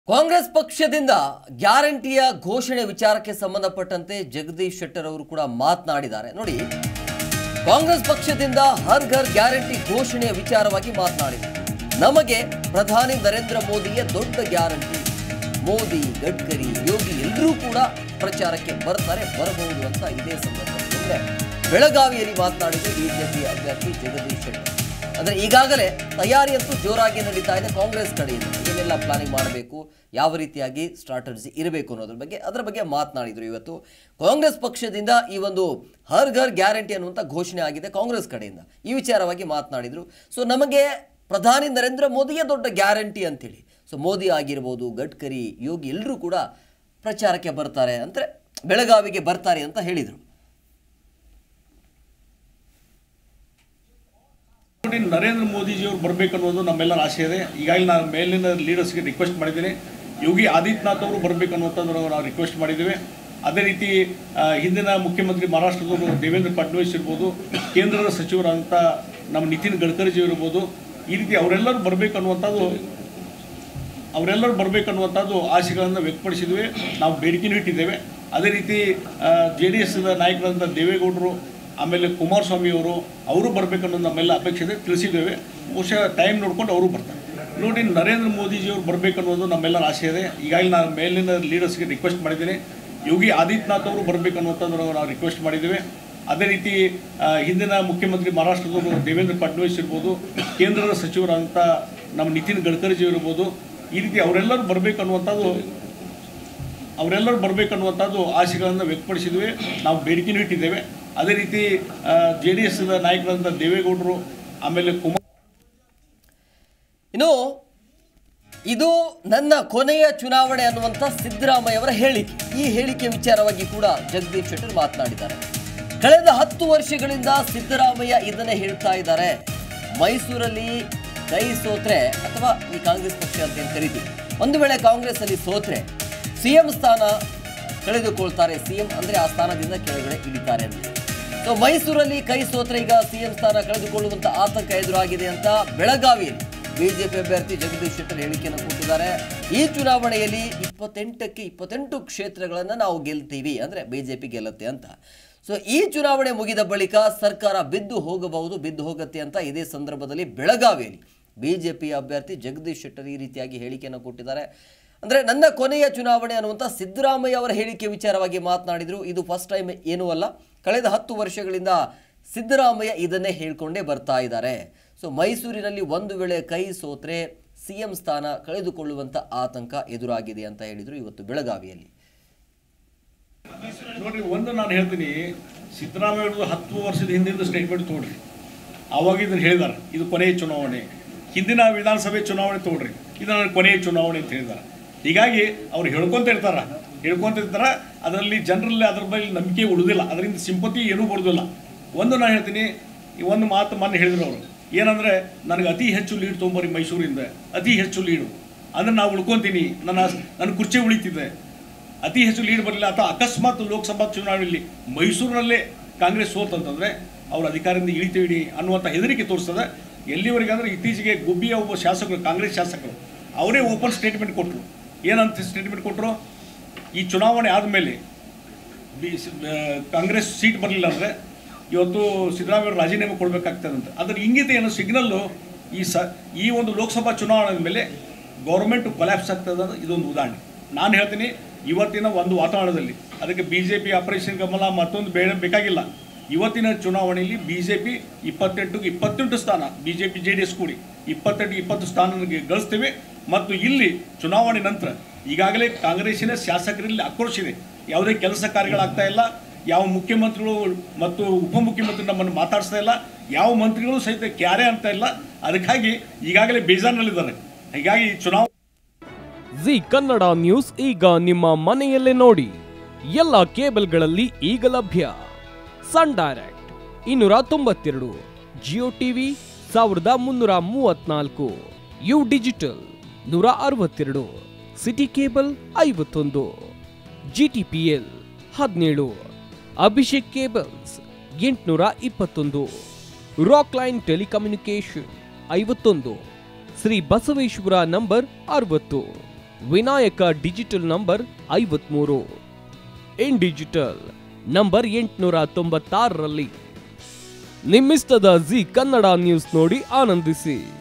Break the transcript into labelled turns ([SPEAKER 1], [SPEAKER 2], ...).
[SPEAKER 1] ಕಾಂಗ್ರೆಸ್ ಪಕ್ಷದಿಂದ ಗ್ಯಾರಂಟಿಯ ಘೋಷಣೆ ವಿಚಾರಕ್ಕೆ ಸಂಬಂಧಪಟ್ಟಂತೆ ಜಗದೀಶ್ ಶೆಟ್ಟರ್ ಅವರು ಕೂಡ ಮಾತನಾಡಿದ್ದಾರೆ ನೋಡಿ ಕಾಂಗ್ರೆಸ್ ಪಕ್ಷದಿಂದ ಹರ್ ಘರ್ ಗ್ಯಾರಂಟಿ ಘೋಷಣೆಯ ವಿಚಾರವಾಗಿ ಮಾತನಾಡಿದ್ದಾರೆ ನಮಗೆ ಪ್ರಧಾನಿ ನರೇಂದ್ರ ಮೋದಿಯ ದೊಡ್ಡ ಗ್ಯಾರಂಟಿ ಮೋದಿ ಗಡ್ಕರಿ ಯೋಗಿ ಎಲ್ಲರೂ ಕೂಡ ಪ್ರಚಾರಕ್ಕೆ ಬರ್ತಾರೆ ಬರಬಹುದು ಅಂತ ಇದೇ ಸಂದರ್ಭದಲ್ಲಿ ಬೆಳಗಾವಿಯಲ್ಲಿ ಮಾತನಾಡಿದ ಬಿಜೆಪಿ ಅಭ್ಯರ್ಥಿ ಜಗದೀಶ್ ಶೆಟ್ಟರ್ ಅಂದ್ರೆ ಈಗಾಗಲೇ ತಯಾರಿ ಅಂತೂ ಜೋರಾಗಿ ನಡೀತಾ ಇದೆ ಕಾಂಗ್ರೆಸ್ ಕಡೆಯಿಂದ ಏನೆಲ್ಲ ಪ್ಲಾನಿಂಗ್ ಮಾಡಬೇಕು ಯಾವ ರೀತಿಯಾಗಿ ಸ್ಟ್ರಾಟಜಿ ಇರಬೇಕು ಅನ್ನೋದ್ರ ಬಗ್ಗೆ ಅದರ ಬಗ್ಗೆ ಮಾತನಾಡಿದ್ರು ಇವತ್ತು ಕಾಂಗ್ರೆಸ್ ಪಕ್ಷದಿಂದ ಈ ಒಂದು ಹರ್ ಘರ್ ಗ್ಯಾರಂಟಿ ಅನ್ನುವಂಥ ಘೋಷಣೆ ಆಗಿದೆ ಕಾಂಗ್ರೆಸ್ ಕಡೆಯಿಂದ ಈ ವಿಚಾರವಾಗಿ ಮಾತನಾಡಿದ್ರು ಸೊ ನಮಗೆ ಪ್ರಧಾನಿ ನರೇಂದ್ರ ಮೋದಿಯೇ ದೊಡ್ಡ ಗ್ಯಾರಂಟಿ ಅಂತೇಳಿ ಸೊ ಮೋದಿ ಆಗಿರ್ಬೋದು ಗಡ್ಕರಿ ಯೋಗಿ ಎಲ್ಲರೂ ಕೂಡ ಪ್ರಚಾರಕ್ಕೆ ಬರ್ತಾರೆ ಅಂದರೆ ಬೆಳಗಾವಿಗೆ ಬರ್ತಾರೆ ಅಂತ ಹೇಳಿದರು
[SPEAKER 2] ನೋಡಿ ನರೇಂದ್ರ ಮೋದಿಜಿಯವರು ಬರಬೇಕು ಅನ್ನೋದು ನಮ್ಮೆಲ್ಲರ ಆಸೆ ಇದೆ ಈಗಾಗಲೇ ನಾನು ಮೇಲಿನ ಲೀಡರ್ಸ್ಗೆ ರಿಕ್ವೆಸ್ಟ್ ಮಾಡಿದ್ದೀನಿ ಯೋಗಿ ಆದಿತ್ಯನಾಥ್ ಅವರು ಬರಬೇಕು ಅನ್ನುವಂಥದ್ದು ನಾವು ರಿಕ್ವೆಸ್ಟ್ ಮಾಡಿದ್ದೇವೆ ಅದೇ ರೀತಿ ಆ, ಹಿಂದಿನ ಮುಖ್ಯಮಂತ್ರಿ ಮಹಾರಾಷ್ಟ್ರದವರು ದೇವೇಂದ್ರ ಫಡ್ನವೀಸ್ ಇರ್ಬೋದು ಕೇಂದ್ರದ ಸಚಿವರಾದಂಥ ನಮ್ಮ ನಿತಿನ್ ಗಡ್ಕರಿಜಿ ಇರ್ಬೋದು ಈ ರೀತಿ ಅವರೆಲ್ಲರೂ ಬರಬೇಕು ಅನ್ನುವಂಥದ್ದು ಅವರೆಲ್ಲರೂ ಬರಬೇಕನ್ನುವಂಥದ್ದು ಆಸೆಗಳನ್ನು ವ್ಯಕ್ತಪಡಿಸಿದ್ವಿ ನಾವು ಬೇಡಿಕೆನೂ ಇಟ್ಟಿದ್ದೇವೆ ಅದೇ ರೀತಿ ಜೆ ಡಿ ಎಸ್ ನಾಯಕರಾದಂಥ ದೇವೇಗೌಡರು ಆಮೇಲೆ ಕುಮಾರಸ್ವಾಮಿ ಅವರು ಅವರು ಬರಬೇಕನ್ನೋದು ನಮ್ಮೆಲ್ಲ ಅಪೇಕ್ಷೆ ಇದೆ ತಿಳಿಸಿದ್ದೇವೆ ಬಹುಶಃ ಟೈಮ್ ನೋಡ್ಕೊಂಡು ಅವರು ಬರ್ತಾರೆ ನೋಡಿ ನರೇಂದ್ರ ಮೋದಿಜಿಯವರು ಬರಬೇಕನ್ನೋದು ನಮ್ಮೆಲ್ಲರ ಆಸೆ ಇದೆ ಈಗಾಗಲೇ ನಾನು ಮೇಲಿನ ಲೀಡರ್ಸ್ಗೆ ರಿಕ್ವೆಸ್ಟ್ ಮಾಡಿದ್ದೀನಿ ಯೋಗಿ ಆದಿತ್ಯನಾಥ್ ಅವರು ಬರಬೇಕನ್ನುವಂಥದ್ದು ನಾವು ರಿಕ್ವೆಸ್ಟ್ ಮಾಡಿದ್ದೇವೆ ಅದೇ ರೀತಿ ಆ, ಹಿಂದಿನ ಮುಖ್ಯಮಂತ್ರಿ ಮಹಾರಾಷ್ಟ್ರದವರು ದೇವೇಂದ್ರ ಫಡ್ನವೀಸ್ ಇರ್ಬೋದು ಕೇಂದ್ರದ ಸಚಿವರಾದಂಥ ನಮ್ಮ ನಿತಿನ್ ಗಡ್ಕರಿಜಿ ಇರ್ಬೋದು ಈ ರೀತಿ ಅವರೆಲ್ಲರೂ ಬರಬೇಕು ಅನ್ನುವಂಥದ್ದು ಅವರೆಲ್ಲರೂ ಬರಬೇಕು ಅನ್ನುವಂಥದ್ದು ಆಸೆಗಳನ್ನು ವ್ಯಕ್ತಪಡಿಸಿದ್ವಿ ನಾವು ಬೇಡಿಕೆನೂ ಇಟ್ಟಿದ್ದೇವೆ ಅದೇ ರೀತಿ ಜೆ ಡಿ ಎಸ್ ನಾಯಕರಾದಂಥ ದೇವೇಗೌಡರು ಆಮೇಲೆ ಕುಮಾರ್
[SPEAKER 1] ಇನ್ನು ಇದು ನನ್ನ ಕೊನೆಯ ಚುನಾವಣೆ ಅನ್ನುವಂಥ ಸಿದ್ದರಾಮಯ್ಯ ಅವರ ಹೇಳಿಕೆ ಈ ಹೇಳಿಕೆ ವಿಚಾರವಾಗಿ ಕೂಡ ಜಗದೀಶ್ ಶೆಟ್ಟರ್ ಮಾತನಾಡಿದ್ದಾರೆ ಕಳೆದ ಹತ್ತು ವರ್ಷಗಳಿಂದ ಸಿದ್ದರಾಮಯ್ಯ ಇದನ್ನೇ ಹೇಳ್ತಾ ಇದ್ದಾರೆ ಮೈಸೂರಲ್ಲಿ ಕೈ ಸೋತ್ರೆ ಅಥವಾ ಈ ಕಾಂಗ್ರೆಸ್ ಪಕ್ಷ ಅಂತ ಏನ್ ಕರಿತೀವಿ ಒಂದು ವೇಳೆ ಕಾಂಗ್ರೆಸ್ ಅಲ್ಲಿ ಸೋತ್ರೆ ಸಿಎಂ ಸ್ಥಾನ ಕಳೆದುಕೊಳ್ತಾರೆ ಸಿಎಂ ಅಂದ್ರೆ ಆ ಸ್ಥಾನದಿಂದ ಕೆಳಗಡೆ ಇಳಿತಾರೆ ಅಂತ ಸೊ ಮೈಸೂರಲ್ಲಿ ಕೈ ಸೋತ್ರೆ ಈಗ ಸಿಎಂ ಸ್ಥಾನ ಕಳೆದುಕೊಳ್ಳುವಂತ ಆತಂಕ ಎದುರಾಗಿದೆ ಅಂತ ಬೆಳಗಾವಿಯಲ್ಲಿ ಬಿಜೆಪಿ ಅಭ್ಯರ್ಥಿ ಜಗದೀಶ್ ಶೆಟ್ಟರ್ ಹೇಳಿಕೆಯನ್ನು ಕೊಟ್ಟಿದ್ದಾರೆ ಈ ಚುನಾವಣೆಯಲ್ಲಿ ಇಪ್ಪತ್ತೆಂಟಕ್ಕೆ ಇಪ್ಪತ್ತೆಂಟು ಕ್ಷೇತ್ರಗಳನ್ನು ನಾವು ಗೆಲ್ತೀವಿ ಅಂದ್ರೆ ಬಿಜೆಪಿ ಗೆಲ್ಲುತ್ತೆ ಅಂತ ಸೊ ಈ ಚುನಾವಣೆ ಮುಗಿದ ಬಳಿಕ ಸರ್ಕಾರ ಬಿದ್ದು ಹೋಗಬಹುದು ಬಿದ್ದು ಹೋಗುತ್ತೆ ಅಂತ ಇದೇ ಸಂದರ್ಭದಲ್ಲಿ ಬೆಳಗಾವಿಯಲ್ಲಿ ಬಿಜೆಪಿ ಅಭ್ಯರ್ಥಿ ಜಗದೀಶ್ ಶೆಟ್ಟರ್ ಈ ರೀತಿಯಾಗಿ ಹೇಳಿಕೆಯನ್ನು ಕೊಟ್ಟಿದ್ದಾರೆ ಅಂದ್ರೆ ನನ್ನ ಕೊನೆಯ ಚುನಾವಣೆ ಅನ್ನುವಂಥ ಸಿದ್ದರಾಮಯ್ಯ ಅವರ ಹೇಳಿಕೆ ವಿಚಾರವಾಗಿ ಮಾತನಾಡಿದ್ರು ಇದು ಫಸ್ಟ್ ಟೈಮ್ ಏನೂ ಅಲ್ಲ ಕಳೆದ ಹತ್ತು ವರ್ಷಗಳಿಂದ ಸಿದ್ದರಾಮಯ್ಯ ಇದನ್ನೇ ಹೇಳ್ಕೊಂಡೇ ಬರ್ತಾ ಇದ್ದಾರೆ ಸೊ ಮೈಸೂರಿನಲ್ಲಿ ಒಂದು ವೇಳೆ ಕೈ ಸೋತ್ರೆ ಸಿಎಂ ಸ್ಥಾನ ಕಳೆದುಕೊಳ್ಳುವಂತ ಆತಂಕ ಎದುರಾಗಿದೆ ಅಂತ ಹೇಳಿದ್ರು ಇವತ್ತು ಬೆಳಗಾವಿಯಲ್ಲಿ
[SPEAKER 2] ನೋಡ್ರಿ ಒಂದು ನಾನು ಹೇಳ್ತೀನಿ ಸಿದ್ದರಾಮಯ್ಯ ಅವ್ರದ್ದು ಹತ್ತು ವರ್ಷದ ಹಿಂದಿನ ಸ್ಟೇಟ್ಮೆಂಟ್ ತೊಗೊಳ್ರಿ ಆವಾಗ ಇದನ್ನು ಹೇಳಿದ್ದಾರೆ ಇದು ಕೊನೆಯ ಚುನಾವಣೆ ಹಿಂದಿನ ವಿಧಾನಸಭೆ ಚುನಾವಣೆ ತೊಗೊಳ್ರಿ ಇದು ನನ್ನ ಕೊನೆಯ ಚುನಾವಣೆ ಅಂತ ಹೇಳಿದ್ದಾರೆ ಹೀಗಾಗಿ ಅವ್ರು ಹೇಳ್ಕೊಂತ ಇರ್ತಾರ ಹೇಳ್ಕೊಂತ ಇರ್ತಾರ ಅದರಲ್ಲಿ ಜನರಲ್ಲಿ ಅದ್ರ ಬಗ್ಗೆ ನಂಬಿಕೆ ಉಳಿದಿಲ್ಲ ಅದರಿಂದ ಸಿಂಪತಿ ಏನೂ ಬರೋದಿಲ್ಲ ಒಂದು ನಾನು ಹೇಳ್ತೀನಿ ಈ ಒಂದು ಮಾತು ಮೊನ್ನೆ ಹೇಳಿದ್ರು ಅವರು ಏನಂದರೆ ನನಗೆ ಅತಿ ಹೆಚ್ಚು ಲೀಡ್ ತೊಗೊಂಬರಿ ಮೈಸೂರಿಂದ ಅತಿ ಹೆಚ್ಚು ಲೀಡು ಅಂದ್ರೆ ನಾವು ಉಳ್ಕೊತೀನಿ ನನ್ನ ನನ್ನ ಕುರ್ಚಿ ಉಳಿತಿದೆ ಅತಿ ಹೆಚ್ಚು ಲೀಡ್ ಬರಲಿಲ್ಲ ಅಥವಾ ಅಕಸ್ಮಾತ್ ಲೋಕಸಭಾ ಚುನಾವಣೆಯಲ್ಲಿ ಮೈಸೂರಿನಲ್ಲೇ ಕಾಂಗ್ರೆಸ್ ಸೋತಂತಂದ್ರೆ ಅವ್ರ ಅಧಿಕಾರದಿಂದ ಇಳಿತೀವಿ ಅನ್ನುವಂಥ ಹೆದರಿಕೆ ತೋರಿಸ್ತದೆ ಎಲ್ಲಿವರೆಗೆ ಅಂದರೆ ಇತ್ತೀಚೆಗೆ ಗುಬ್ಬಿಯ ಒಬ್ಬ ಶಾಸಕರು ಕಾಂಗ್ರೆಸ್ ಶಾಸಕರು ಅವರೇ ಓಪನ್ ಸ್ಟೇಟ್ಮೆಂಟ್ ಕೊಟ್ಟರು ಏನಂತ ಸ್ಟೇಟ್ಮೆಂಟ್ ಕೊಟ್ಟರು ಈ ಚುನಾವಣೆ ಆದಮೇಲೆ ಬಿ ಸ- ಆ, ಕಾಂಗ್ರೆಸ್ ಸೀಟ್ ಬರಲಿಲ್ಲ ಅಂದರೆ ಇವತ್ತು ಸಿದ್ದರಾಮಯ್ಯ ರಾಜೀನಾಮೆ ಕೊಡಬೇಕಾಗ್ತದೆ ಅಂತ ಅದರ ಇಂಗಿತ ಏನು ಸಿಗ್ನಲ್ಲು ಈ ಸ ಈ ಒಂದು ಲೋಕಸಭಾ ಚುನಾವಣೆ ಮೇಲೆ ಗೌರ್ಮೆಂಟ್ ಕೊಲ್ಯಾಪ್ಸ್ ಆಗ್ತದೆ ಅನ್ನೋದು ಇದೊಂದು ಉದಾಹರಣೆ ನಾನು ಹೇಳ್ತೀನಿ ಇವತ್ತಿನ ಒಂದು ವಾತಾವರಣದಲ್ಲಿ ಅದಕ್ಕೆ B J P operation Kamala ಮತ್ತೊಂದು ಬೇಡ ಬೇಕಾಗಿಲ್ಲ ಇವತ್ತಿನ ಚುನಾವಣೆಯಲ್ಲಿ ಬಿ ಜೆ ಪಿ ಇಪ್ಪತ್ತೆಂಟು ಇಪ್ಪತ್ತೆಂಟು ಸ್ಥಾನ B J P J D S ಕೂಡಿ ಇಪ್ಪತ್ತೆಂಟು ಇಪ್ಪತ್ತು ಸ್ಥಾನ ಗಳಿಸ್ತೇವೆ ಮತ್ತು ಇಲ್ಲಿ ಚುನಾವಣೆ ನಂತರ ಈಗಾಗಲೇ ಕಾಂಗ್ರೆಸ್ಸಿನ ಶಾಸಕರಲ್ಲಿ ಆಕ್ರೋಶ ಇದೆ ಯಾವುದೇ ಕೆಲಸ ಕಾರ್ಯಗಳಾಗ್ತಾ ಇಲ್ಲ ಯಾವ ಮುಖ್ಯಮಂತ್ರಿಗಳು ಮತ್ತು ಉಪಮುಖ್ಯಮಂತ್ರಿ ನಮ್ಮನ್ನು ಮಾತಾಡಿಸ್ತಾ ಇಲ್ಲ ಯಾವ ಮಂತ್ರಿಗಳು ಸಹಿತ ಕ್ಯಾರೆ ಅಂತ ಇಲ್ಲ ಅದಕ್ಕಾಗಿ ಈಗಾಗಲೇ ಬೇಜಾರಿನಲ್ಲಿದ್ದಾರೆ ಹೀಗಾಗಿ ಚುನಾವಣೆ
[SPEAKER 3] ಜಿ ಕನ್ನಡ ನ್ಯೂಸ್ ಈಗ ನಿಮ್ಮ ಮನೆಯಲ್ಲೇ ನೋಡಿ ಎಲ್ಲ ಕೇಬಲ್ಗಳಲ್ಲಿ ಈಗ ಲಭ್ಯ ಸನ್ ಡೈರೆಕ್ಟ್ ಇನ್ನೂರ ತೊಂಬತ್ತೆರಡು ಜಿಯೋ ಟಿವಿ ಸಾವಿರದ ಮುನ್ನೂರ ಮೂವತ್ನಾಲ್ಕು ಯು ಡಿಜಿಟಲ್ ನೂರ ಅರವತ್ತೆರಡು ಸಿಟಿ ಕೇಬಲ್ ಐವತ್ತೊಂದು ಜಿಟಿಪಿಎಲ್ ಹದಿನೇಳು ಅಭಿಷೇಕ್ ಕೇಬಲ್ಸ್ ಎಂಟುನೂರ ಇಪ್ಪತ್ತೊಂದು ರಾಕ್ ಲೈನ್ ಟೆಲಿಕಮ್ಯುನಿಕೇಶನ್ ಐವತ್ತೊಂದು ಶ್ರೀ ಬಸವೇಶ್ವರ ನಂಬರ್ ಅರವತ್ತು ವಿನಾಯಕ ಡಿಜಿಟಲ್ ನಂಬರ್ ಐವತ್ಮೂರು ಇನ್ ಡಿಜಿಟಲ್ ನಂಬರ್ ಎಂಟುನೂರ ತೊಂಬತ್ತಾರರಲ್ಲಿ ನಿಮ್ಮಿಸ್ತದ ಜಿ ಕನ್ನಡ ನ್ಯೂಸ್ ನೋಡಿ ಆನಂದಿಸಿ